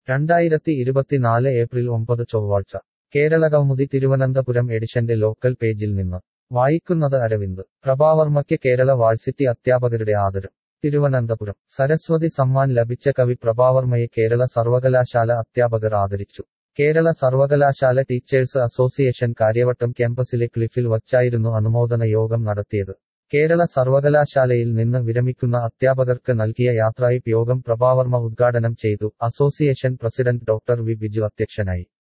രണ്ടായിരത്തി ഇരുപത്തിനാല് ഏപ്രിൽ ഒമ്പത് ചൊവ്വാഴ്ച കേരള കൗമുദി തിരുവനന്തപുരം എഡിഷന്റെ ലോക്കൽ പേജിൽ നിന്ന് വായിക്കുന്നത് അരവിന്ദ് പ്രഭാവർമ്മയ്ക്ക് കേരള വാഴ്സിറ്റി അധ്യാപകരുടെ ആദരം തിരുവനന്തപുരം സരസ്വതി സമ്മാൻ ലഭിച്ച കവി പ്രഭാവർമ്മയെ കേരള സർവകലാശാല അധ്യാപകർ ആദരിച്ചു കേരള സർവകലാശാല ടീച്ചേഴ്സ് അസോസിയേഷൻ കാര്യവട്ടം ക്യാമ്പസിലെ ക്ലിഫിൽ വച്ചായിരുന്നു അനുമോദന യോഗം നടത്തിയത് കേരള സർവകലാശാലയിൽ നിന്ന് വിരമിക്കുന്ന അധ്യാപകർക്ക് നൽകിയ യാത്രായിപ്പ് യോഗം പ്രഭാവർമ്മ ഉദ്ഘാടനം ചെയ്തു association president doctor V Biju അധ്യക്ഷനായി